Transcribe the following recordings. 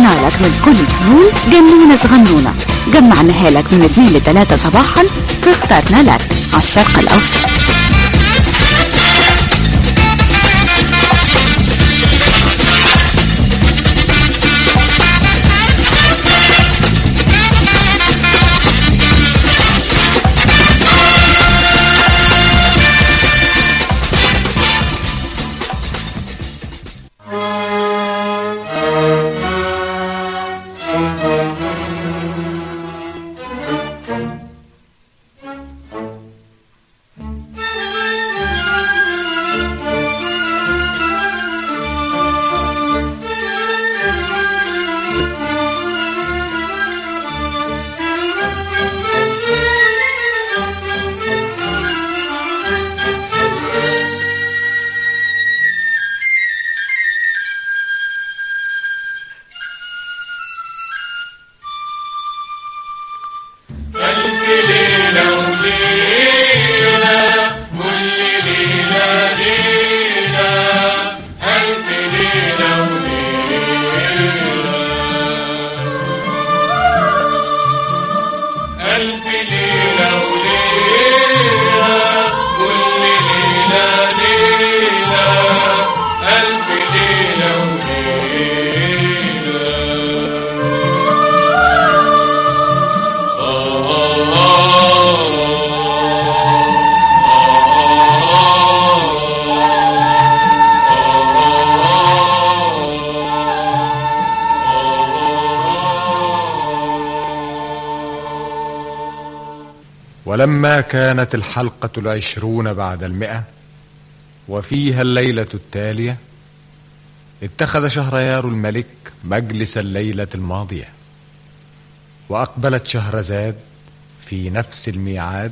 اخترنا لك من كل الفنون جنونة صغنونة جمعناها لك من 2 ل 3 صباحا فاخترنا لك على الشرق الأوسط ولما كانت الحلقة العشرون بعد المئة وفيها الليلة التالية اتخذ شهريار الملك مجلس الليلة الماضية وأقبلت شهرزاد في نفس الميعاد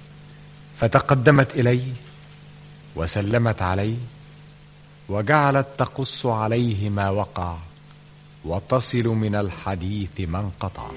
فتقدمت إليه وسلمت عليه وجعلت تقص عليه ما وقع وتصل من الحديث ما انقطع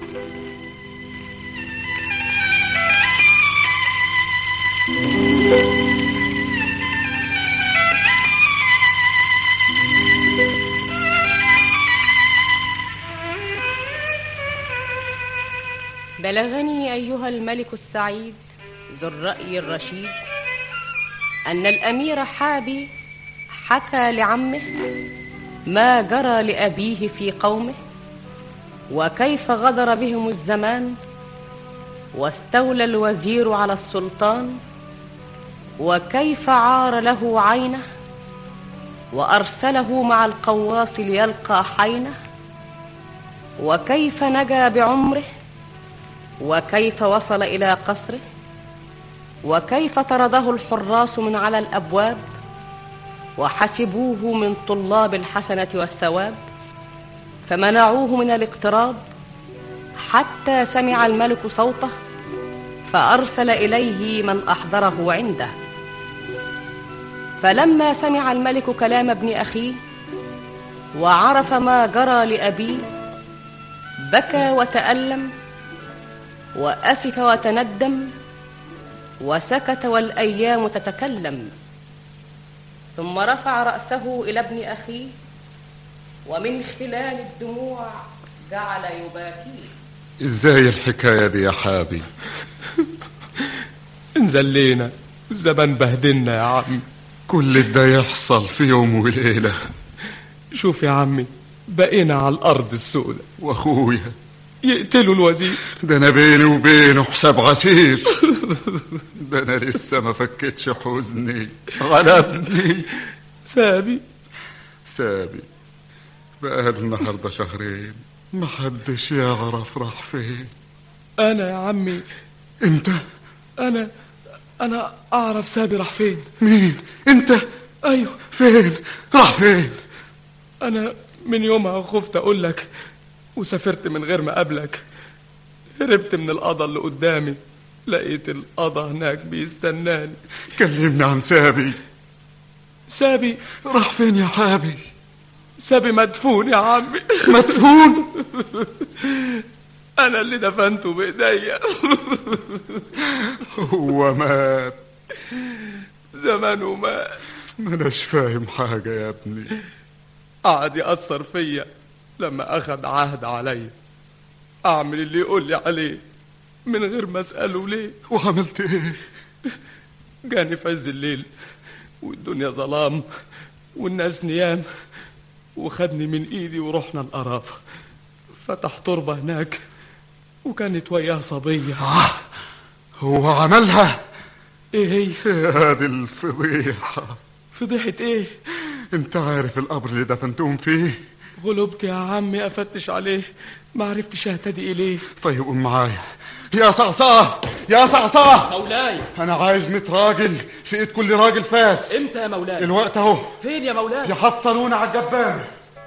بلغني أيها الملك السعيد ذو الرأي الرشيد أن الأمير حابي حكى لعمه ما جرى لأبيه في قومه وكيف غدر بهم الزمان واستولى الوزير على السلطان وكيف عار له عينه وأرسله مع القواص ليلقى حينه وكيف نجا بعمره وكيف وصل إلى قصره وكيف طرده الحراس من على الأبواب وحسبوه من طلاب الحسنة والثواب فمنعوه من الاقتراب حتى سمع الملك صوته فأرسل إليه من أحضره عنده فلما سمع الملك كلام ابن أخيه وعرف ما جرى لأبيه بكى وتألم وأسف وتندم وسكت والأيام تتكلم ثم رفع رأسه إلى ابن أخيه ومن خلال الدموع جعل يباكيه ازاي الحكاية دي يا حابي انزلينا الزمان بهدلنا يا عمي كل ده يحصل في يوم وليلة شوف يا عمي بقينا على الأرض السوداء واخويا يقتلوا الوزير ده انا بيني وبينه حساب عسير ده انا لسه ما فكتش حزني غلبني سابي سابي بقى النهارده شهرين محدش يعرف راح فين أنا يا عمي انت أنا أنا أعرف سابي راح فين مين انت أيوه فين راح فين أنا من يومها خفت أقول لك وسافرت من غير ما أقابلك هربت من القضا اللي قدامي لقيت القضا هناك بيستناني كلمني عن سابي سابي راح فين يا حابي سابي مدفون يا عمي مدفون أنا اللي دفنته بإيديا هو مات زمانه مات ما اناش فاهم حاجة يا ابني قعد يأثر فيا لما أخد عهد عليا أعمل اللي يقول لي عليه من غير ما أسأله ليه وعملت ايه جاني في عز الليل والدنيا ظلام والناس نيام وخدني من ايدي ورحنا القرافة فتح تربة هناك وكانت وياه صبية آه هو عملها ايه هي هذه الفضيحة فضيحة ايه انت عارف القبر اللي دفنتهم فيه غلبت يا عمي افتش عليه ما عرفتش اهتدي اليه طيب قوم معايا يا صعصعة يا صعصعة مولاي انا عايز ميت راجل في ايد كل راجل فاس امتى يا مولاي الوقت اهو فين يا مولاي يحصلونا على الجبانة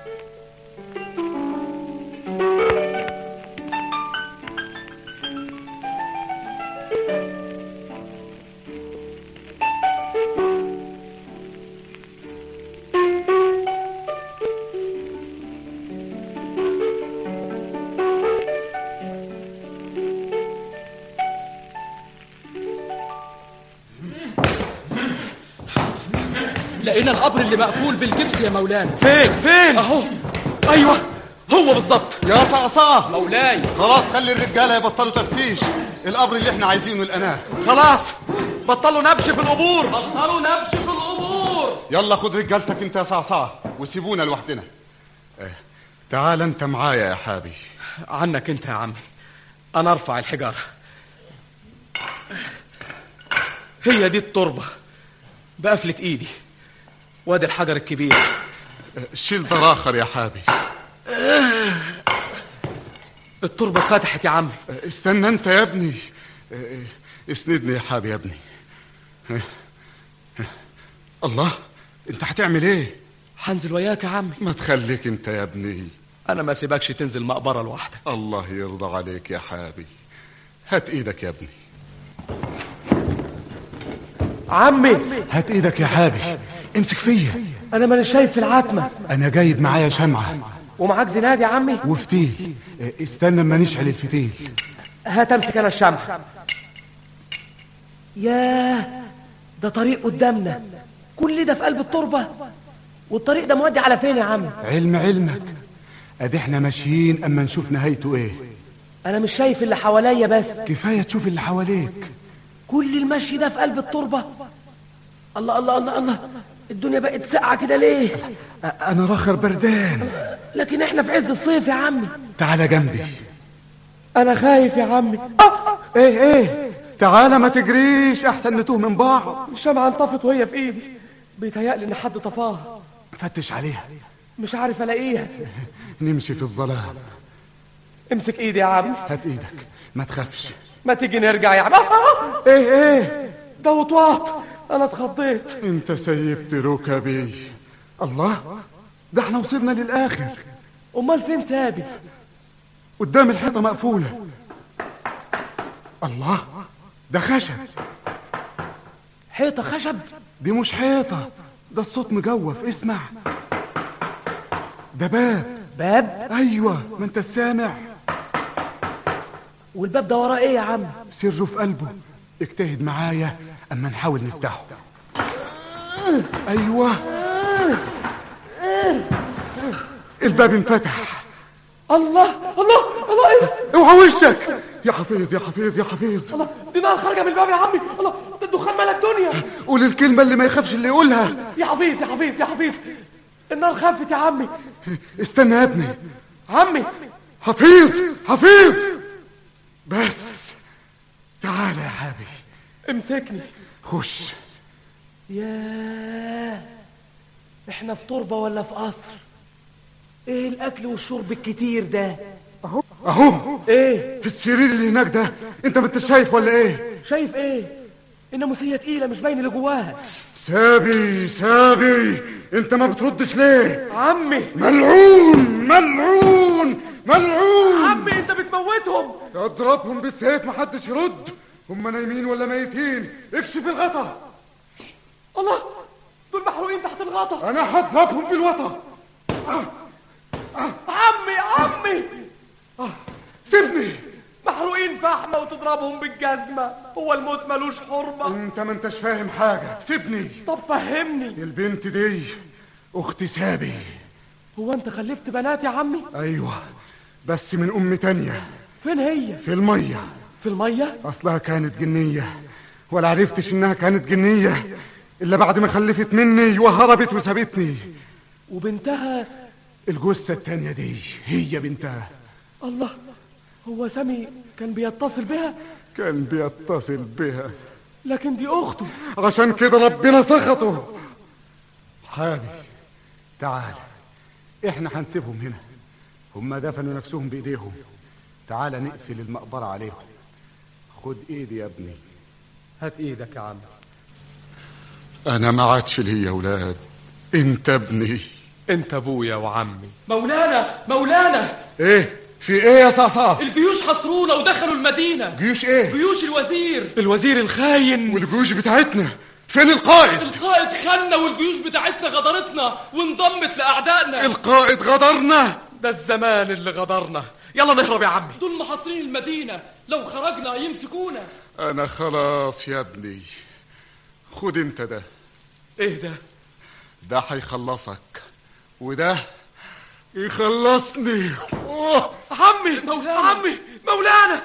لقينا القبر اللي مقفول بالجبس يا مولانا فين فين اهو ايوه هو بالظبط يا صعصعة مولاي خلاص خلي الرجالة يبطلوا تفتيش القبر اللي احنا عايزينه الأناه خلاص بطلوا نبش في القبور بطلوا نبش في القبور يلا خد رجالتك انت يا صعصعة وسيبونا لوحدنا اه تعال انت معايا يا حابي عنك انت يا عمي انا ارفع الحجارة هي دي التربة بقفلة ايدي وادي الحجر الكبير اه شيل ده اخر يا حابي التربة اتفتحت يا عمي اه استنى انت يا ابني اه اسندني يا حابي يا ابني اه اه الله انت هتعمل ايه هنزل وياك يا عمي ما تخليك انت يا ابني انا ما سيبكش تنزل مقبرة لوحدك الله يرضى عليك يا حابي هات ايدك يا ابني عمي هات ايدك يا حابي امسك فيا انا ماني شايف في العتمه انا جايب معايا شمعة ومعاك زناد يا عمي وفتيل اه، استنى اما نشعل الفتيل هات امسك انا الشمع ياه ده طريق قدامنا كل ده في قلب التربه والطريق ده مودي على فين يا عم علم علمك ادي احنا ماشيين اما نشوف نهايته ايه انا مش شايف اللي حواليا بس كفاية تشوف اللي حواليك كل المشي ده في قلب التربه الله الله الله الله الدنيا بقت ساقعه كده ليه اه، انا راخر بردان لكن احنا في عز الصيف يا عمي تعالى جنبي انا خايف يا عمي آه! ايه ايه تعالى ما تجريش احسن نتوه من بعض الشمعة انطفت وهي في ايدي بيتهيألي ان حد طفاها فتش عليها مش عارف الاقيها نمشي في الظلام امسك ايدي يا عم هات ايدك ما تخافش ما تيجي نرجع يا عم آه! ايه ايه ده وطواط انا اتخضيت انت سيبت ركبي الله ده احنا وصلنا للاخر امال فين سابي قدام الحيطة مقفولة الله ده خشب حيطه خشب دي مش حيطة ده الصوت مجوف اسمع ده باب باب ايوه ما انت سامع والباب ده وراه ايه يا عم سره في قلبه اجتهد معايا اما نحاول نفتحه ايوه الباب انفتح الله الله الله ايه ده؟ اوعى وشك يا حفيظ يا حفيظ يا حفيظ الله دي نار خارجه من الباب يا عمي الله ده الدخان ملا الدنيا قول الكلمة اللي ما يخافش اللي يقولها يا حفيظ يا حفيظ يا حفيظ النار خفت يا عمي استنى يا ابني عمي حفيظ حفيظ بس تعال يا حبيبي امسكني خش ياه احنا في تربه ولا في قصر ايه الاكل والشرب الكتير ده اهو ايه في السرير اللي هناك ده انت ما انت شايف ولا ايه شايف ايه الناموسيه تقيله مش باين اللي جواها سابي سابي انت ما بتردش ليه عمي ملعون ملعون ملعون عمي انت بتموتهم اضربهم بالسيف محدش يرد هم نايمين ولا ميتين اكشف الغطا الله دول محروقين تحت الغطا انا هضربهم بالوطا عمي عمي سيبني محروقين فحمه وتضربهم بالجزمه هو الموت ملوش حرمه انت ما انتش فاهم حاجة سيبني طب فهمني البنت دي اخت سابي هو انت خلفت بنات يا عمي ايوه بس من ام تانية فين هي في المية في الميه اصلها كانت جنية ولا عرفتش انها كانت جنية الا بعد ما خلفت مني وهربت وسابتني وبنتها الجثة التانية دي هي بنتها الله هو سامي كان بيتصل بها كان بيتصل بها لكن دي اخته عشان كده ربنا سخطه حامي تعال احنا هنسيبهم هنا هم دفنوا نفسهم بايديهم تعال نقفل المقبرة عليهم خد ايدي يا ابني هات ايدك يا عم انا ما عادش لي يا ولاد انت ابني انت ابويا وعمي مولانا مولانا ايه في ايه يا صعصع الجيوش حصرونا ودخلوا المدينة جيوش ايه جيوش الوزير الوزير الخاين والجيوش بتاعتنا فين القائد القائد خلنا والجيوش بتاعتنا غدرتنا وانضمت لأعدائنا القائد غدرنا ده الزمان اللي غدرنا يلا نهرب يا عمي دول محاصرين المدينة لو خرجنا يمسكونا انا خلاص يا ابني خد انت ده ايه ده ده هيخلصك وده يخلصني أوه. عمي مولانا. عمي مولانا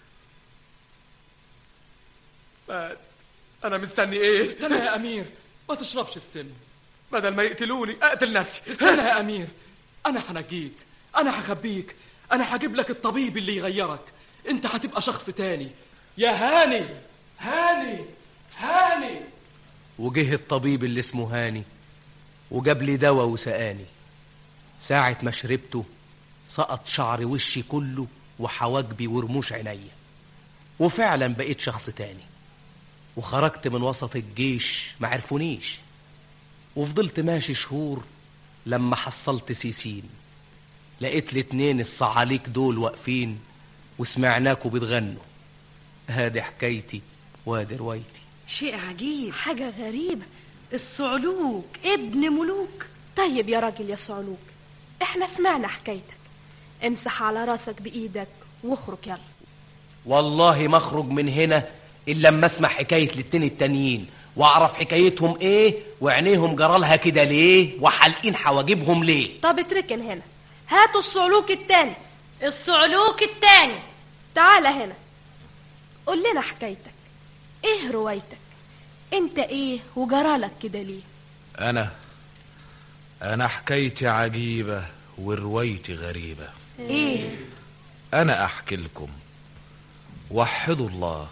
مات انا مستني ايه استنى يا أمير ما تشربش السم بدل ما يقتلوني اقتل نفسي استنى يا أمير أنا هنجيك أنا هخبيك أنا هجيب لك الطبيب اللي يغيرك أنت هتبقى شخص تاني يا هاني هاني هاني وجه الطبيب اللي اسمه هاني وجاب لي دواء وسقاني ساعة ما شربته سقط شعر وشي كله وحواجبي ورموش عينيا وفعلا بقيت شخص تاني وخرجت من وسط الجيش ما عرفونيش وفضلت ماشي شهور لما حصلت سيسين لقيت الاتنين الصعاليك دول واقفين وسمعناكوا بتغنوا هادي حكايتي وادي روايتي شيء عجيب حاجة غريبة الصعلوك ابن ملوك طيب يا راجل يا صعلوك احنا سمعنا حكايتك امسح على راسك بايدك واخرج يلا والله ما اخرج من هنا الا لما اسمع حكايه الاتنين التانيين واعرف حكايتهم ايه وعينيهم جرالها كده ليه وحالقين حواجبهم ليه طب اتركن هنا هاتوا الصعلوك التاني الصعلوك التاني تعال هنا قول لنا حكايتك ايه روايتك انت ايه وجرالك كده ليه أنا أنا حكايتي عجيبة وروايتي غريبة ايه أنا أحكي لكم وحدوا الله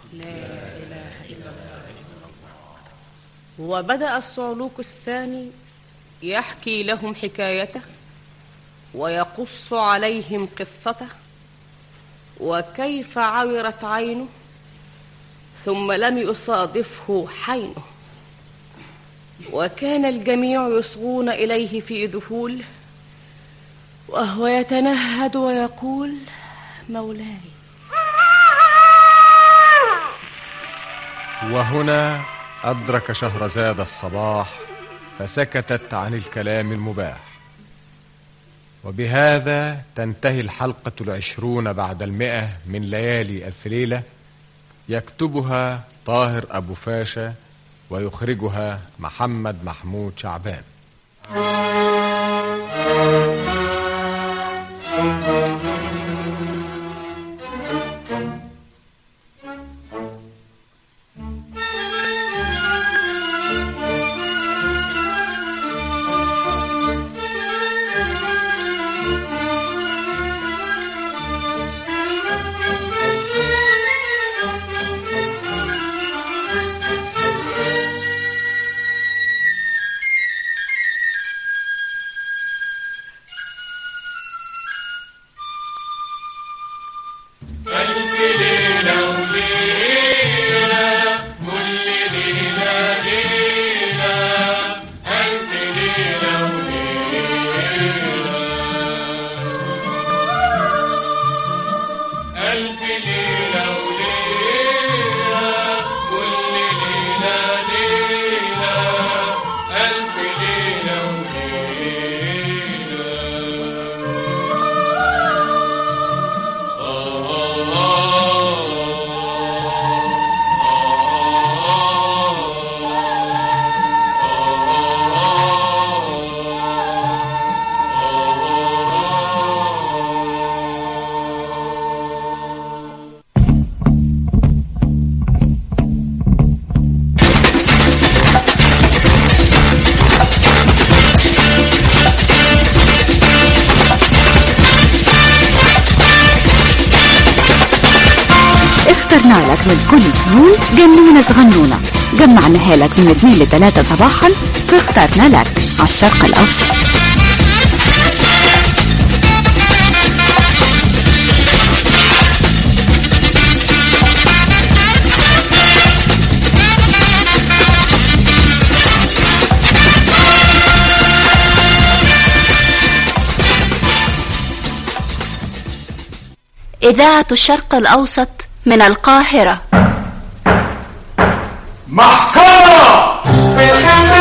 وبدأ الصعلوك الثاني يحكي لهم حكايته ويقص عليهم قصته وكيف عورت عينه ثم لم يصادفه حينه وكان الجميع يصغون إليه في دخول وهو يتنهد ويقول مولاي وهنا أدرك شهرزاد الصباح فسكتت عن الكلام المباح وبهذا تنتهي الحلقة العشرون بعد المئة من ليالي ألف ليلة يكتبها طاهر أبو فاشا ويخرجها محمد محمود شعبان Oh اخترنا لك من كل الفنون جنونة صغنونة جمعناها لك من 2 ل 3 صباحا فاخترنا لك على الشرق الأوسط إذاعة الشرق الأوسط من القاهرة محكمة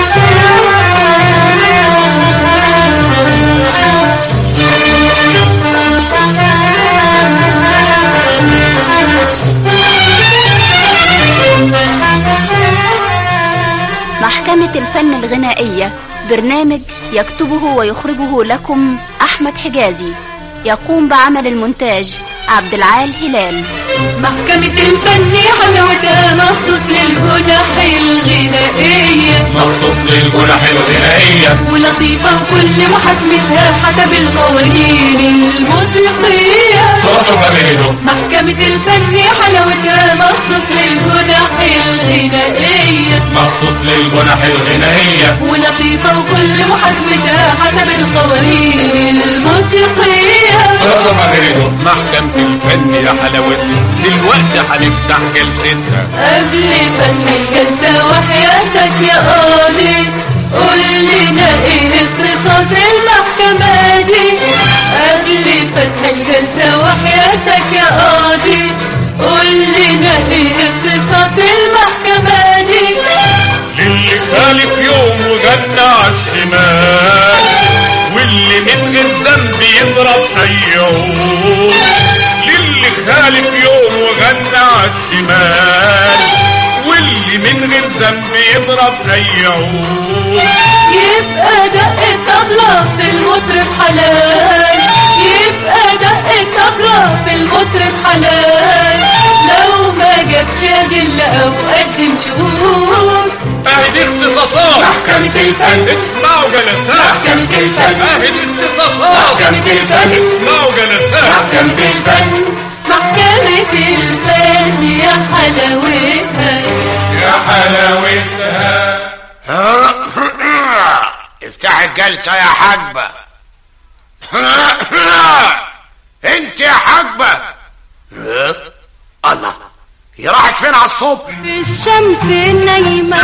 محكمة الفن الغنائية برنامج يكتبه ويخرجه لكم أحمد حجازي يقوم بعمل المونتاج عبد العال هلال محكمة الفن حلاوتها مخصوص للجنح الغنائية مخصوص للجنح الغنائية ولطيفة وكل محاكمتها حسب القوانين الموسيقية صوته جميله محكمة الفن حلاوتها مخصوص للجنح الغنائية مخصوص للجنح الغنائية ولطيفة وكل محاكمتها حسب القوانين الموسيقية صوته جميله محكمة الفن يا حلاوتها دلوقتي هنفتح جلستها قبل فتح الجلسة وحياتك يا قاضي قول لنا ايه اختصاص المحكمة دي قبل فتح الجلسة وحياتك يا قاضي قول لنا ايه اختصاص المحكمة دي للي خالف يوم وغنى عالشمال واللي من غير ذنب يضرب اي عود للي خالف يوم وغنى عالشمال واللي من غير ذنب يضرب اي عود يبقى دق الطبلة في المطرب حلال يبقى دق الطبلة في المطرب حلال لو ما جابش أدلة أو قدم شهود اهي اختصاصات محكمة الفن اسمعوا جلسات محكمة الفن اهي اختصاصات محكمة الفن اسمعوا جلسات محكمة الفن محكمة الفن يا حلاوتها يا حلاوتها افتح الجلسة يا حاجبة انت يا حاجبة الله هي راحت فين على الصبح الشمس نايمة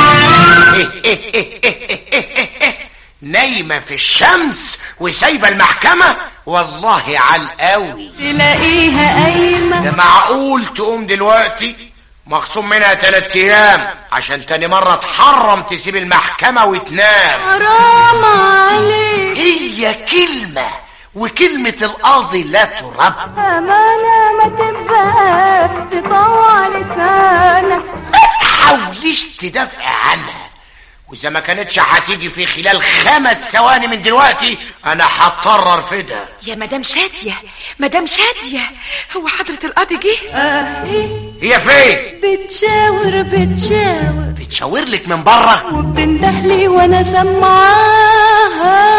نايمة في الشمس وسايبة المحكمة والله على القوي تلاقيها قايمة ده معقول تقوم دلوقتي مخصوم منها تلات ايام عشان تاني مرة تحرم تسيب المحكمة وتنام حرام عليك هي كلمة وكلمة القاضي لا ترد أمانة ما تبقى تطوع لسانك تحاوليش تدافع عنها واذا ما كانتش هتيجي في خلال خمس ثواني من دلوقتي انا هضطر ارفدها يا مدام شادية مدام شادية هو حضرة القاضي جه هي فين بتشاور بتشاور بتشاور لك من بره وبتندهلي وانا سمعاها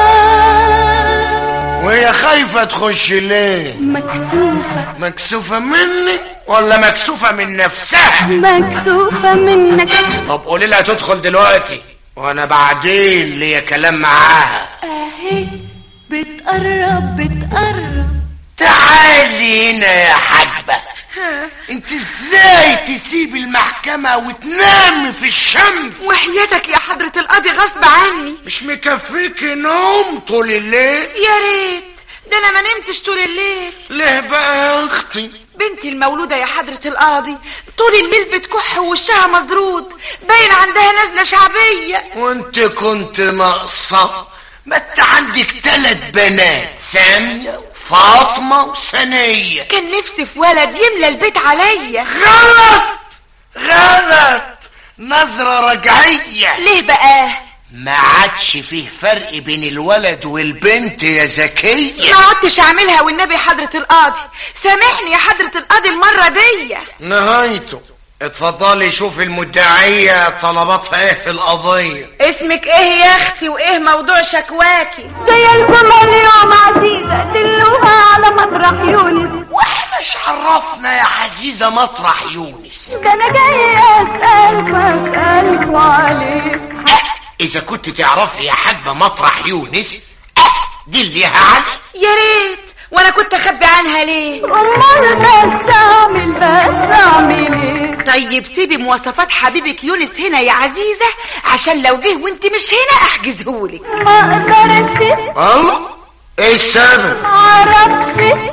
وهي خايفة تخش ليه مكسوفة مكسوفة مني ولا مكسوفة من نفسها مكسوفة منك طب قولي لها تدخل دلوقتي وانا بعدين ليا كلام معاها اهي بتقرب بتقرب تعالي هنا يا حاجبة انت ازاي تسيب المحكمة وتنام في الشمس وحياتك يا حضرة القاضي غصب عني مش مكفيك نوم طول الليل يا ريت ده انا ما نمتش طول الليل ليه بقى يا اختي بنتي المولودة يا حضرة القاضي طول الليل بتكح ووشها مزرود باين عندها نزلة شعبية وانت كنت ناقصة ما انت عندك ثلاث بنات سامية وفاطمة وسنية كان نفسي في ولد يملى البيت عليا غلط غلط نظرة رجعية ليه بقى ما عادش فيه فرق بين الولد والبنت يا زكية ما عدتش اعملها والنبي حضرة القاضي سامحني يا حضرة القاضي المرة دي نهايته اتفضلي شوف المدعية طلباتها ايه في القضية اسمك ايه يا اختي وايه موضوع شكواكي جاية لكم اليوم عزيزة دلوها على مطرح يونس واحنا مش عرفنا يا عزيزة مطرح يونس ده انا جاية اسألك اسألك عليك اذا كنت تعرفي يا حاجبة مطرح يونس اه دليها عنه يا ريت وانا كنت اخبي عنها ليه امال بس اعمل بس اعمل ايه طيب سيبي مواصفات حبيبك يونس هنا يا عزيزة عشان لو جه وانت مش هنا احجزهولك ما اقدرش الله ايه السبب عرفتي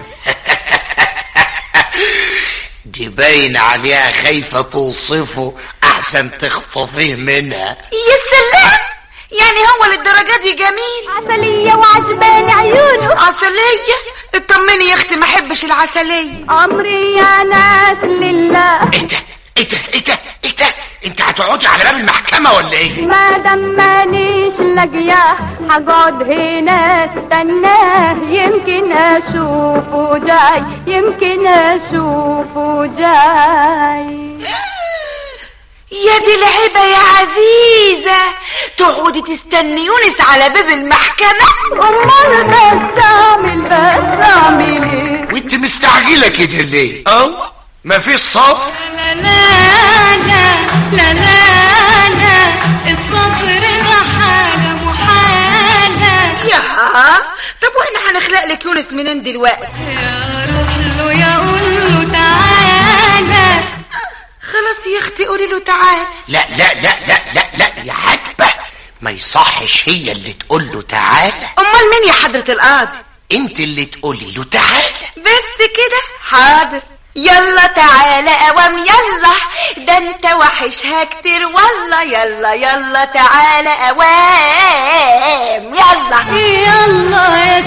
دي باين عليها خايفة توصفه احسن تخطفيه منها يا سلام يعني هو للدرجة دي جميل عسلية وعجباني عيونه عسلية اطمني يا اختي ما احبش العسلية امري يا ناس لله ايه ده ايه ده ايه ده ايه ده انت هتقعدي على باب المحكمة ولا ايه ما دام مانيش لاقياه هقعد هنا استناه يمكن اشوفه جاي يمكن اشوفه جاي يا دي العيبة يا عزيزة تقعدي تستني يونس على باب المحكمة امال بس اعمل بس اعمل ايه وانت مستعجلة كده ليه اه مفيش صبر لا لا لا لا لا لا الصبر ده حاجة محالة يا طب واحنا هنخلق لك يونس منين دلوقتي يا روح له يا قول له تعالى خلاص يا اختي قولي له تعال لا لا لا لا لا لا يا حاجبة ما يصحش هي اللي تقول له تعالى امال مين يا حضرة القاضي انت اللي تقولي له تعالى بس كده حاضر يلا تعالى اوام يلا ده انت وحشها كتير والله يلا يلا تعالى اوام يلا يلا يا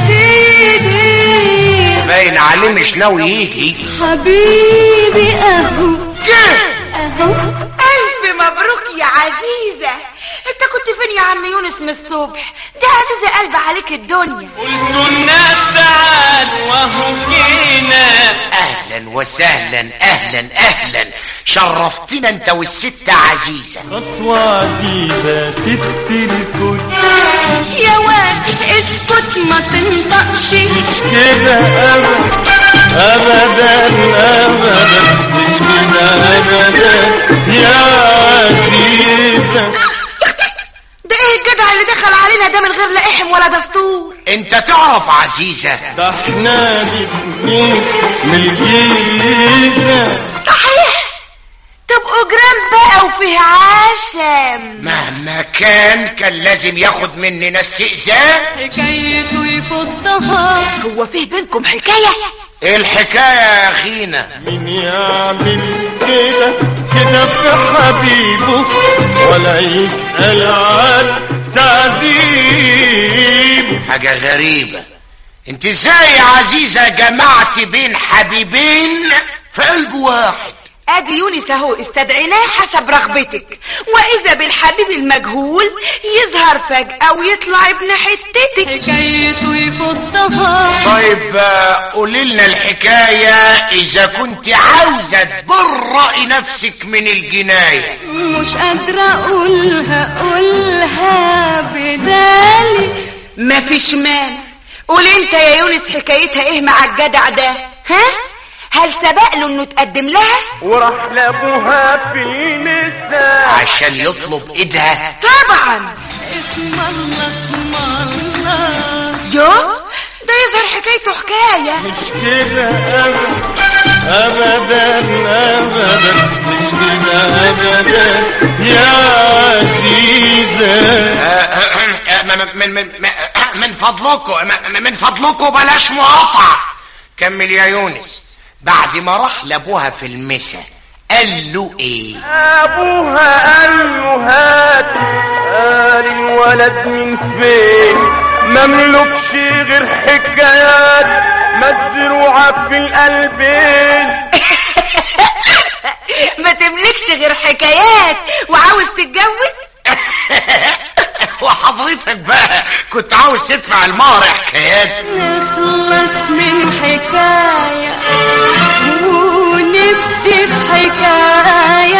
سيدي باين عليه مش ناوي يجي حبيبي اهو اهو الف مبروك يا عزيزة انت كنت فين يا عم يونس من الصبح ده عزيزة قلب عليك الدنيا قلت الناس تعال وهو جينا اهلا وسهلا اهلا اهلا شرفتنا انت والست عزيزة خطوة عزيزة ست الكل يا واد اسكت ما تنطقش مش كده ابدا ابدا ابدا مش كده ابدا يا عزيزة ده ايه الجدع اللي دخل علينا ده من غير لا احم ولا دستور انت تعرف عزيزة ده احنا الاتنين من الجيزة صحيح طب اجرام بقى وفيه عشم مهما كان كان لازم ياخد مننا استئذان حكايته يفضها هو فيه بينكم حكاية ايه الحكاية يا اخينا مين يعمل كده كده في حبيبه ولا يسأل عن تعذيبه حاجة غريبة انت ازاي يا عزيزة جمعت بين حبيبين في قلب واحد ادي يونس اهو استدعيناه حسب رغبتك واذا بالحبيب المجهول يظهر فجأة ويطلع ابن حتتك حكايته يفضها طيب آه، قولي لنا الحكاية اذا كنت عاوزة تبرئي نفسك من الجناية مش قادرة اقولها اقولها بدالي مفيش مانع قول انت يا يونس حكايتها ايه مع الجدع ده ها هل سبق له انه تقدم لها وراح لابوها في لسان عشان يطلب ايدها طبعا اسم الله اسم الله يو ده يظهر حكايته حكاية مش كده ابدا ابدا ابدا مش كده ابدا يا عزيزة آه، آه، آه، من من من من فضلكم من- من فضلكم بلاش مقاطعة كمل يا يونس بعد ما راح لابوها في المسا قال له ايه ابوها قال له هات قال الولد من فين مملكش غير حكايات مزروعة في القلبين ما تملكش غير حكايات وعاوز تتجوز وحضرتك بقى كنت عاوز تدفع المهر حكايات نخلص من حكاية ونفسي في حكاية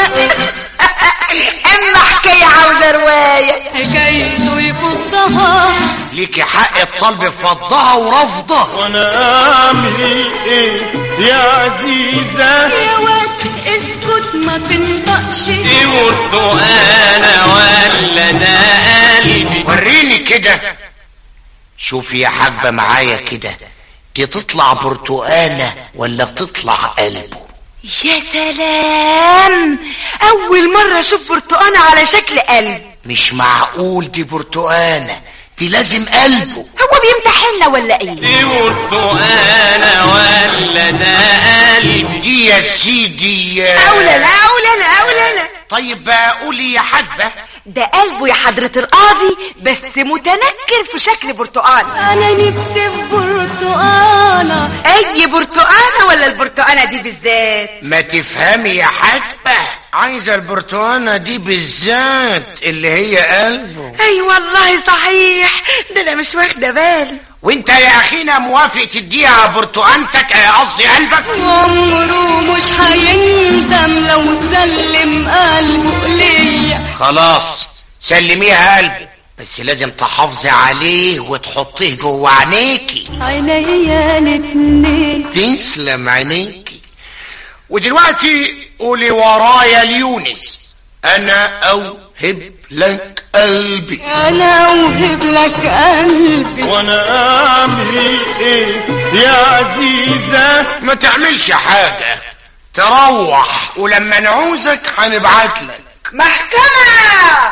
اما حكايه عاوزه روايه حكايته يفضها ليكي حق الطلب بفضها ورفضها وانا اعمل ايه يا عزيزة يا واد اسكت ما تنطقش دي برتقانة ولا ده قلبي وريني كده شوفي يا حاجبة معايا كده دي تطلع برتقانة ولا تطلع قلبه يا سلام اول مره اشوف برتقانه على شكل قلب مش معقول دي برتقانة دي لازم قلبه هو بيمتحننا ولا ايه دي برتقانة ولا ده قلبي دي يا سيدي اولا لا اولا لا اولا لا طيب بقى قولي يا حاجبة ده قلبه يا حضرة القاضي بس متنكر في شكل برتقال انا نفسي في برتقانة اي برتقانة ولا البرتقانة دي بالذات ما تفهمي يا حاجبة عايزة البرتقانة دي بالذات اللي هي قلبه اي والله صحيح ده انا مش واخدة بالي وانت يا اخينا موافق تديها برتقانتك آه، قصدي قلبك عمره مش هيندم لو سلم قلبه ليا خلاص سلميها قلبي بس لازم تحافظي عليه وتحطيه جوه عينيكي عينيا الاتنين تسلم عينيكي ودلوقتي قولي ورايا ليونس انا اوهب لك قلبي انا اوهب لك قلبي وانا اعمل ايه يا عزيزة ما تعملش حاجة تروح ولما نعوزك هنبعت لك محكمة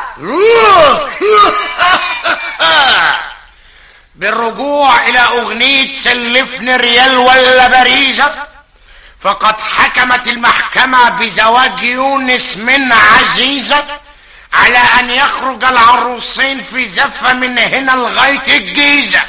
بالرجوع الى اغنية سلفني ريال ولا باريزة فقد حكمت المحكمة بزواج يونس من عزيزة على ان يخرج العروسين في زفة من هنا لغاية الجيزة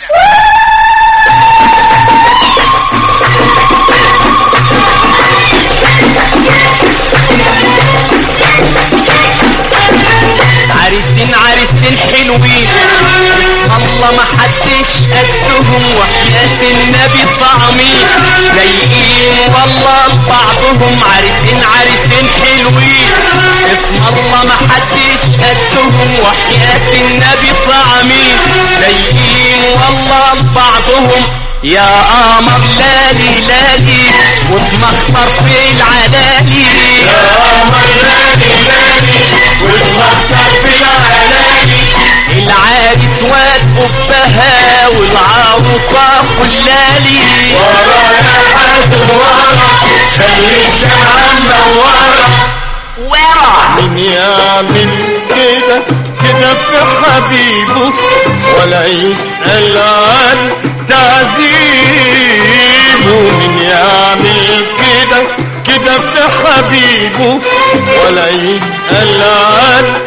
عريسين عريسين حلوين الله ما حدش قدهم وحياة النبي طعمين لايقين والله بعضهم عريسين عريسين حلوين اسم الله ما حدش قدهم وحياة النبي طعمين لايقين والله بعضهم يا قمر لالي لالي واتمخطر في العلالي يا قمر لالي لالي واتمخطر في العلالي العريس وقفها والعروسة كلالي ورا يا حد ورا خليك عم ورا ورا مين يعمل كده كده في حبيبه ولا يسأل عن تعذيبه مين يعمل كده كده في حبيبه ولا يسأل عن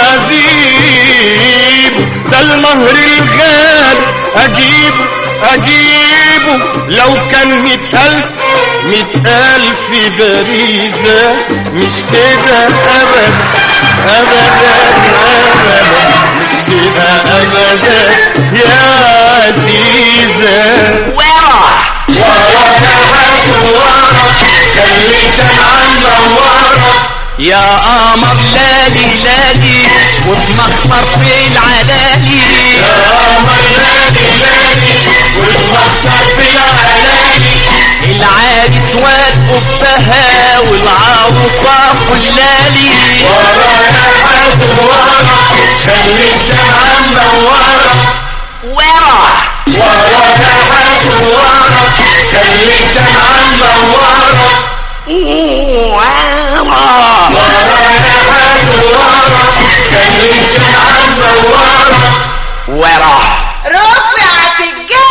تعذيبه ده المهر الغالي أجيبه أجيبه لو كان مئة ألف مئة ألف باريزة مش كده أبدا أبدا أبدا مش كده أبدا يا عزيزة ورا ورا يا حاج ورا خليك عنا ورا يا قمر لالي لالي واتمخطر في العلالي يا قمر لالي لالي واتمخطر في العلالي العريس وقفها والعروسة كلالي ورا يا حاج ورا خليك عنا ورا ورا ورا يا حاج ورا خليك عنا ورا ورا ورا يا حاج ورا خليك عنا ورا ورا رفعت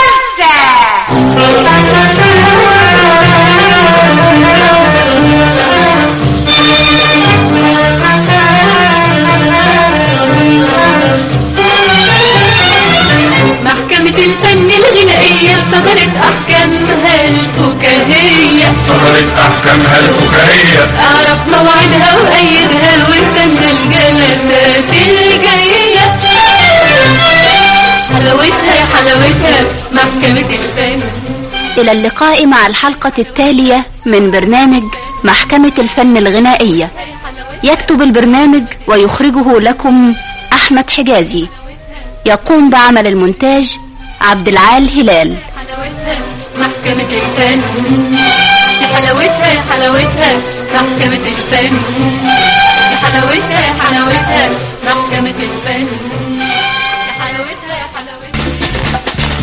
الجلسة محكمة الفن الغنائية صدرت أحكامها الفكاهية صدرت أحكامها الفكاهية أعرف موعدها وأيدها واستنى الجلسات الجاية حلاوتها يا حلاوتها محكمة الفن إلى اللقاء مع الحلقة التالية من برنامج محكمة الفن الغنائية يكتب البرنامج ويخرجه لكم أحمد حجازي يقوم بعمل المونتاج عبد العال هلال محكمة الفن يا حلاوتها يا حلاوتها محكمة الفن يا حلاوتها يا حلاوتها محكمة الفن يا حلاوتها يا حلاوتها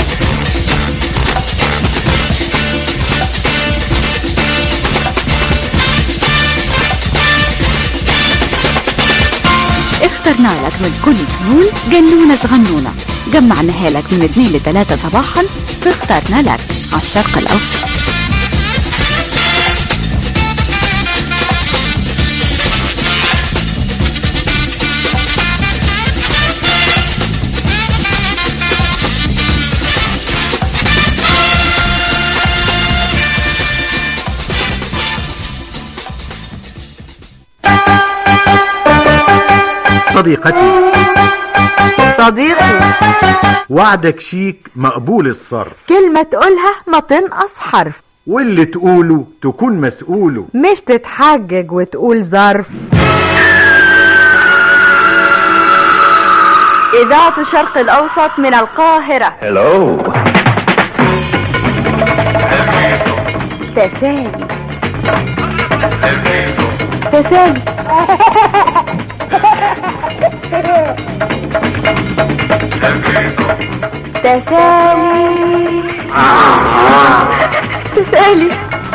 اخترنا لك من كل الفنون جنونة صغنونة جمعناها لك من 2 ل 3 صباحا فاخترنا لك على الشرق الأوسط صديقتي صديقي وعدك شيك مقبول الصرف كلمة تقولها ما تنقص حرف واللي تقوله تكون مسؤوله مش تتحجج وتقول ظرف إذاعة الشرق الأوسط من القاهرة هلو تسالي تسالي تسالي تسالي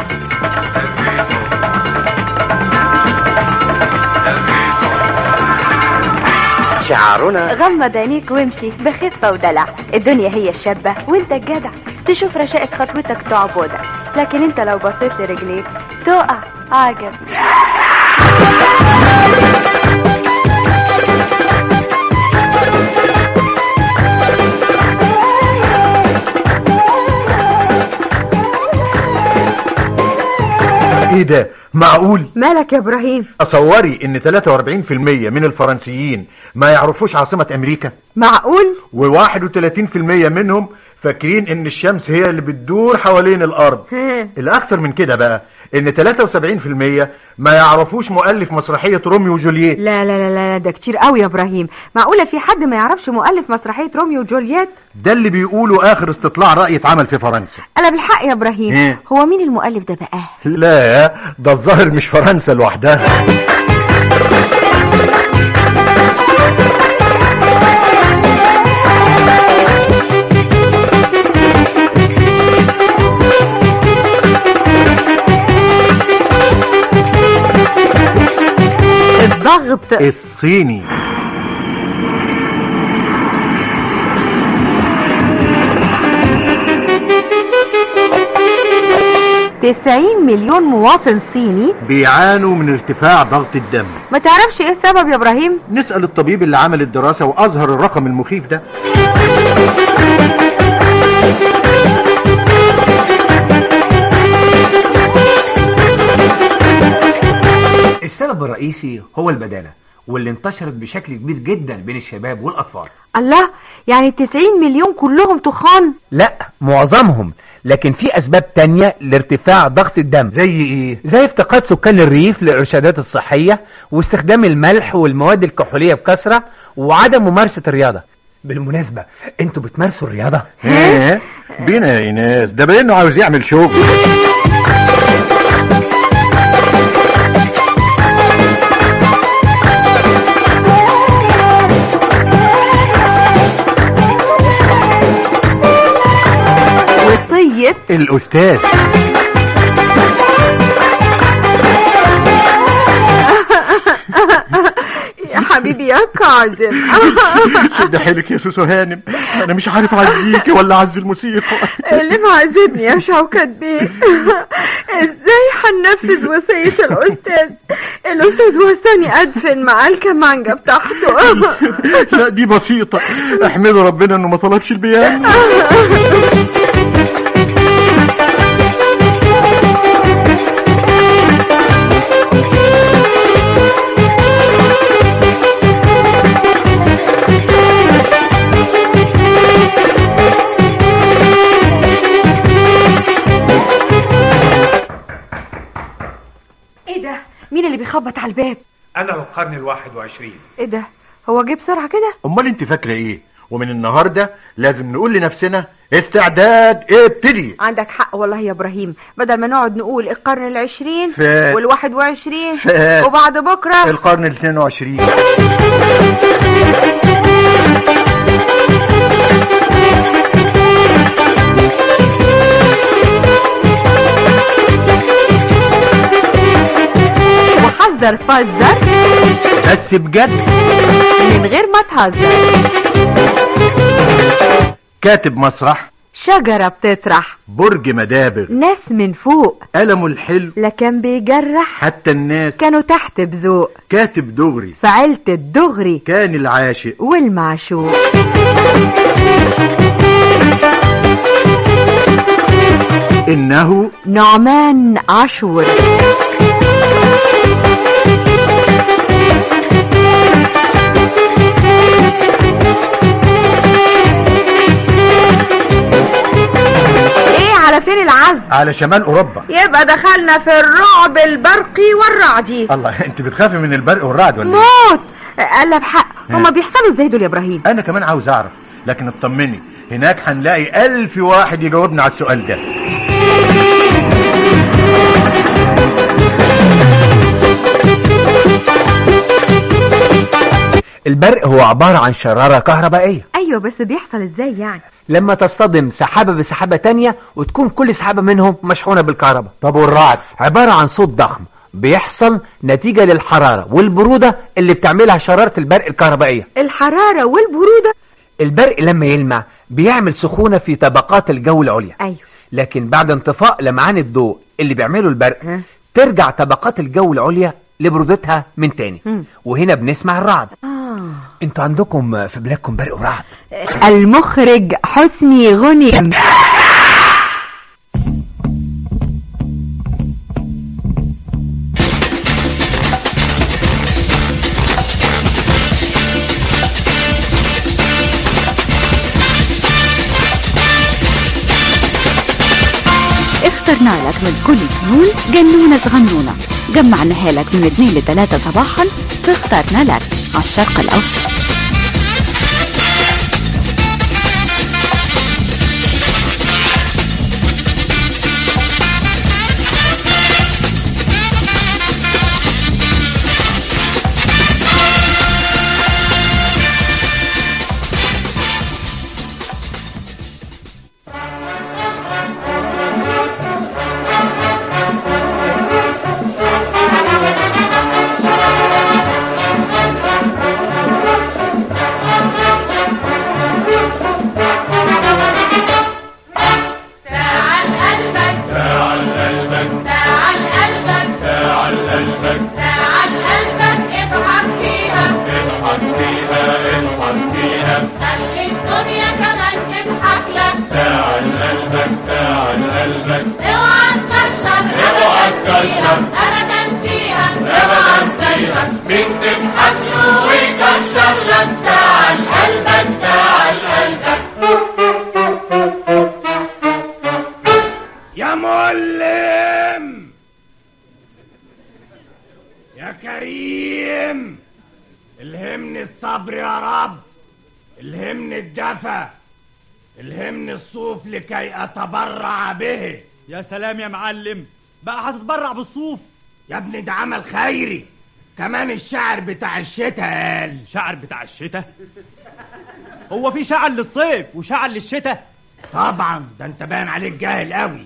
شعارنا غمض عينيك وامشي بخفة ودلع الدنيا هي الشابة وانت الجدع تشوف رشاقة خطوتك تعبدك لكن انت لو بصيت لرجليك تقع عجب ايه ده معقول مالك يا ابراهيم اصوري ان 43% من الفرنسيين ما يعرفوش عاصمة امريكا معقول و31% منهم فاكرين ان الشمس هي اللي بتدور حوالين الارض الاكثر من كده بقى ان 73% ما يعرفوش مؤلف مسرحية روميو وجولييت لا لا لا لا ده كتير قوي يا ابراهيم معقولة في حد ما يعرفش مؤلف مسرحية روميو وجولييت ده اللي بيقولوا اخر استطلاع رأي اتعمل في فرنسا انا بالحق يا ابراهيم إيه؟ هو مين المؤلف ده بقى لا ده الظاهر مش فرنسا لوحدها الضغط الصيني تسعين مليون مواطن صيني بيعانوا من ارتفاع ضغط الدم ما تعرفش ايه السبب يا ابراهيم نسأل الطبيب اللي عمل الدراسة وأظهر الرقم المخيف ده السبب الرئيسي هو البدانة واللي انتشرت بشكل كبير جدا بين الشباب والأطفال الله يعني تسعين مليون كلهم تخان لا معظمهم لكن في اسباب تانية لارتفاع ضغط الدم زي ايه زي افتقاد سكان الريف للارشادات الصحية واستخدام الملح والمواد الكحولية بكثرة وعدم ممارسة الرياضة بالمناسبة انتوا بتمارسوا الرياضة ايه بينا يا ايناس ده باين انه عاوز يعمل شغل وصية الاستاذ يا حبيبي يا كاظم شد حيلك يا سوسو هانم انا مش عارف اعزيكي ولا اعزي الموسيقى اللي معذبني يا شوكت بيه ازاي هننفذ وصية الاستاذ الاستاذ وصاني ادفن معاه الكمانجة بتاعته لا دي بسيطة احمدوا ربنا انه ما طلبش البيان ايه ده مين اللي بيخبط على الباب انا القرن الواحد وعشرين ايه ده هو جه بسرعة كده امال انت فاكره ايه ومن النهارده لازم نقول لنفسنا استعداد ابتدي عندك حق والله يا ابراهيم بدل ما نقعد نقول القرن العشرين فات. والواحد وعشرين فات. وبعد بكرة القرن ال 22 وحذر فزر بس بجد من غير ما تهزر كاتب مسرح شجرة بتطرح برج مدابغ ناس من فوق قلمه الحلو لا كان بيجرح حتى الناس كانوا تحت بذوق كاتب دغري فعلت الدغري كان العاشق والمعشوق انه نعمان عاشور ايه على فين العزم على شمال اوروبا يبقى دخلنا في الرعب البرقي والرعدي الله انت بتخافي من البرق والرعد ولا ايه موت قال بحق هما ها. بيحصلوا ازاي دول يا ابراهيم انا كمان عاوز اعرف لكن اطمني هناك هنلاقي الف واحد يجاوبنا على السؤال ده البرق هو عبارة عن شرارة كهربائية ايوه بس بيحصل ازاي يعني لما تصطدم سحابة بسحابة تانية وتكون كل سحابة منهم مشحونة بالكهرباء طب والرعد عبارة عن صوت ضخم بيحصل نتيجة للحرارة والبرودة اللي بتعملها شرارة البرق الكهربائية الحرارة والبرودة البرق لما يلمع بيعمل سخونة في طبقات الجو العليا ايوه لكن بعد انطفاء لمعان الضوء اللي بيعمله البرق ترجع طبقات الجو العليا لبرودتها من تاني مم. وهنا بنسمع الرعد آه. انتوا عندكم في بلادكم برق ورعد المخرج حسني غنيم اخترنا لك من كل فنون جنونة صغنونة جمعناها لك من 2 ل 3 صباحا فاخترنا لك على الشرق الأوسط ساعة لقلبك ساعة لقلبك ساعة لقلبك ساعة لقلبك ساعة لقلبك اضحك فيها اضحك فيها اضحك فيها خلي الدنيا كمان تضحك لك ساعة لقلبك ساعة لقلبك اوعى تكشر اوعى تكشر ابدا فيها ابدا فيها مين تضحك له ويكشر لك ساعة لقلبك ساعة لقلبك يا معلم يا كريم الهمني الصبر يا رب الهمني الدفى الهمني الصوف لكي اتبرع به يا سلام يا معلم بقى هتتبرع بالصوف يا ابني ده عمل خيري كمان الشعر بتاع الشتاء قال شعر بتاع الشتاء هو في شعر للصيف وشعر للشتاء طبعا ده انت باين عليك جاهل قوي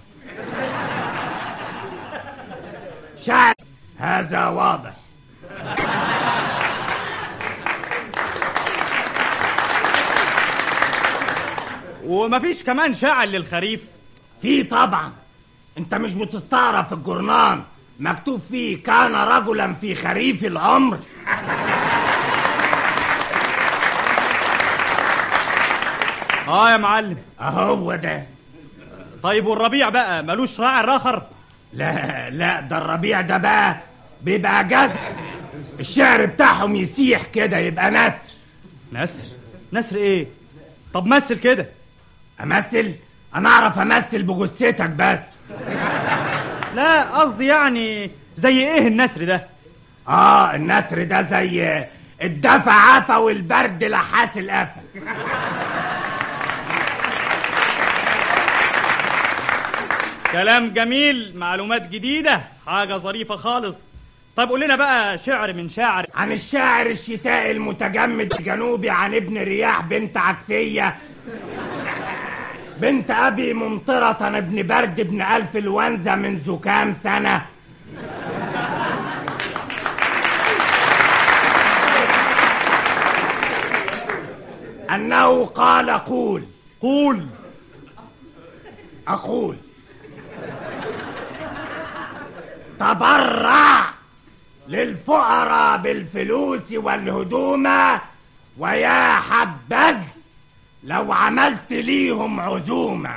شعر هذا واضح ومفيش كمان شعر للخريف في طبعا انت مش بتستعرى في الجورنان مكتوب فيه كان رجلا في خريف العمر اه يا معلم اهو ده طيب والربيع بقى ملوش شعر اخر لا لا ده الربيع ده بقى بيبقى جد الشعر بتاعهم يسيح كده يبقى نسر نسر نسر ايه طب مثل كده امثل انا اعرف امثل بجثتك بس لا قصدي يعني زي ايه النسر ده اه النسر ده زي الدفع عفا والبرد لحاس القفا كلام جميل معلومات جديدة حاجة ظريفة خالص طب قول لنا بقى شعر من شاعر عن الشاعر الشتائي المتجمد الجنوبي عن ابن رياح بنت عكسية بنت أبي ممطرة ابن برد ابن ألف الونزة منذ كام سنة أنه قال قول قول أقول تبرع للفقراء بالفلوس والهدوم ويا حبذ لو عملت ليهم عزومة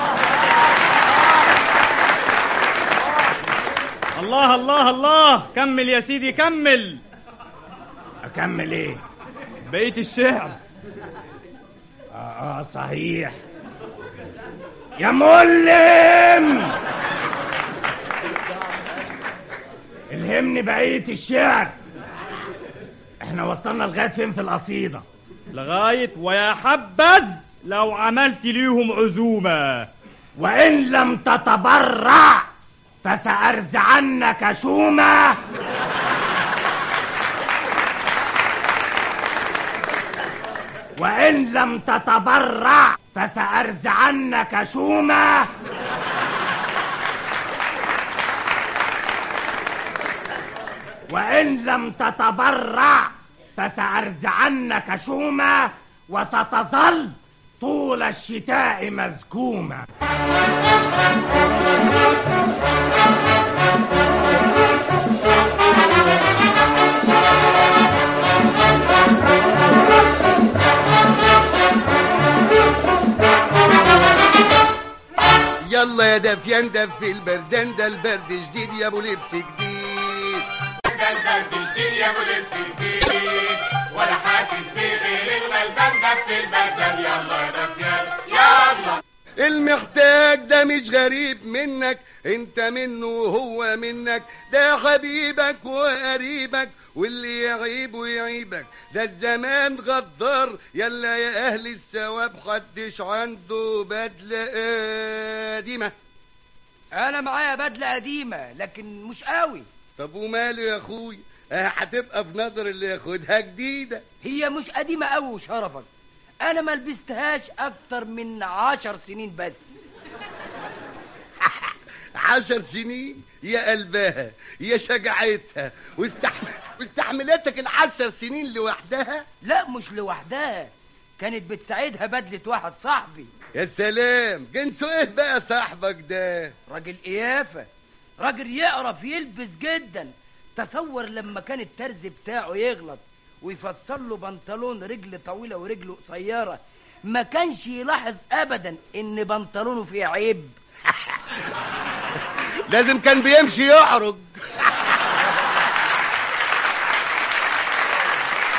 الله الله الله كمل يا سيدي كمل أكمل إيه؟ بقية الشعر آه, آه صحيح يا ملم الهمني بقية الشعر احنا وصلنا لغاية فين في القصيدة لغاية ويا حبذ لو عملت ليهم عزومة وإن لم تتبرع فسأرزعنك شومة وإن لم تتبرع فسأرزعنك شومة وإن لم تتبرع فسأرزعنك شومة وستظل طول الشتاء مزكومة يلا يا دفيان دفي البردان ده البرد جديد يا ابو لبس جديد ده البرد جديد يا ابو لبس جديد ولا حاسس بيه غير الغلبان ده في البردان يلا يا دفيان يلا المحتاج ده مش غريب منك انت منه وهو منك ده حبيبك وقريبك واللي يعيبه يعيبك ده الزمان غدار يلا يا اهل الثواب حدش عنده بدلة قديمة انا معايا بدله قديمه لكن مش قوي طب وماله يا اخوي اه هتبقى في نظر اللي ياخدها جديدة هي مش قديمه قوي وشرفك انا ما لبستهاش اكتر من عشر سنين بس عشر سنين يا قلبها يا شجاعتها واستحمل واستحملتك العشر سنين لوحدها لا مش لوحدها كانت بتساعدها بدلة واحد صاحبي يا سلام جنسه ايه بقى صاحبك ده راجل قيافة راجل يقرف يلبس جدا تصور لما كان الترز بتاعه يغلط ويفصل له بنطلون رجل طويلة ورجله قصيرة ما كانش يلاحظ ابدا ان بنطلونه فيه عيب لازم كان بيمشي يعرج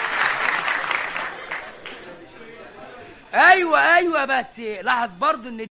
ايوه ايوه بس لاحظ برضو ان